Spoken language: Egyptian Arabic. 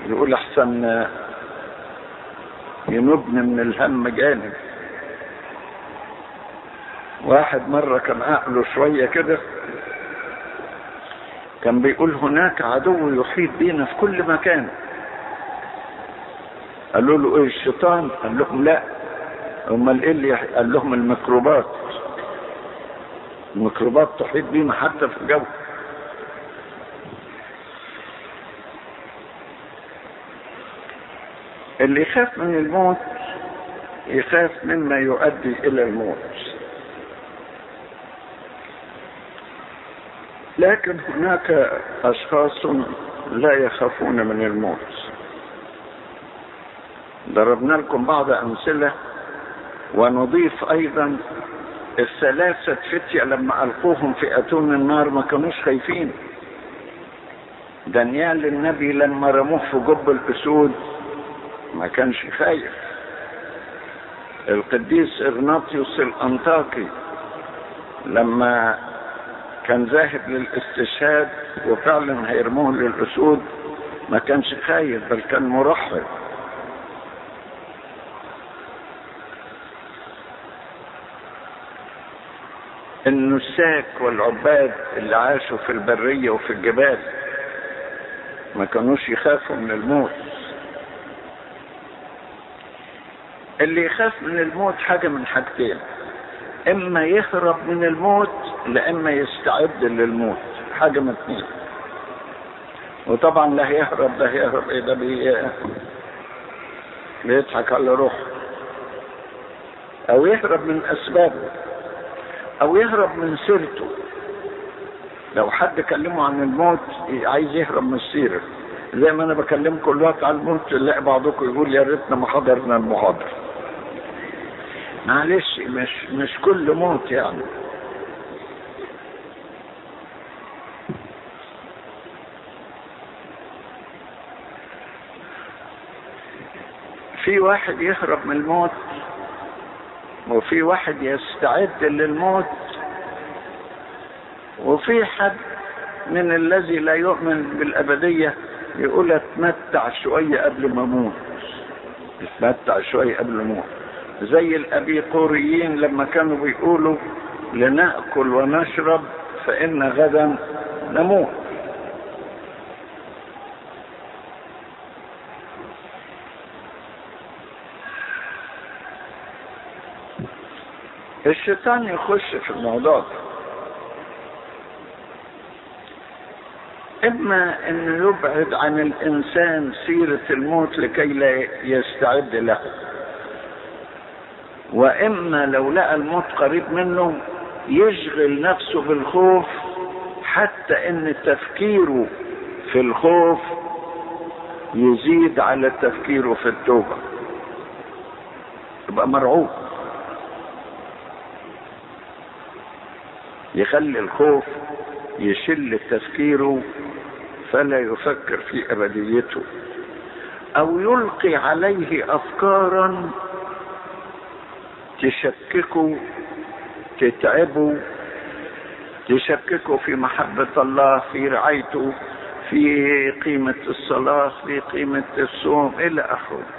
يقول احسن ينبني من الهم جانب واحد مرة كان عقله شوية كده كان بيقول هناك عدو يحيط بينا في كل مكان قالوا له ايه الشيطان قال لهم لا امال ايه اللي قال لهم الميكروبات الميكروبات تحيط بينا حتى في الجو اللي يخاف من الموت يخاف مما يؤدي الى الموت لكن هناك اشخاص لا يخافون من الموت ضربنا لكم بعض امثله ونضيف ايضا الثلاثه فتيه لما القوهم في اتون النار ما كانوش خايفين دانيال النبي لما رموه في جب الاسود ما كانش خايف القديس اغناطيوس الانطاكي لما كان ذاهب للاستشهاد وفعلا هيرموه للاسود ما كانش خايف بل كان مرحب النساك والعباد اللي عاشوا في البرية وفي الجبال ما كانوش يخافوا من الموت اللي يخاف من الموت حاجة من حاجتين اما يهرب من الموت لاما يستعد للموت حاجة من اتنين وطبعا لا يهرب ده يهرب ايه ده بي... بيضحك على روحه او يهرب من اسبابه او يهرب من سيرته لو حد كلمه عن الموت عايز يهرب من السيرة زي ما انا بكلمكم الوقت عن الموت تلاقي بعضكم يقول يا ريتنا ما حضرنا المحاضرة معلش مش مش كل موت يعني في واحد يهرب من الموت وفي واحد يستعد للموت وفي حد من الذي لا يؤمن بالأبدية يقول اتمتع شوية قبل ما اموت اتمتع شوية قبل ما اموت زي الأبيقوريين لما كانوا بيقولوا لنأكل ونشرب فإن غدا نموت الشيطان يخش في الموضوع ده اما انه يبعد عن الانسان سيرة الموت لكي لا يستعد له واما لو لقى الموت قريب منه يشغل نفسه بالخوف حتى ان تفكيره في الخوف يزيد على تفكيره في التوبة يبقى مرعوب يخلي الخوف يشل تفكيره فلا يفكر في ابديته او يلقي عليه افكارا تشككه تتعبه تشككه في محبة الله في رعايته في قيمة الصلاة في قيمة الصوم إلى آخره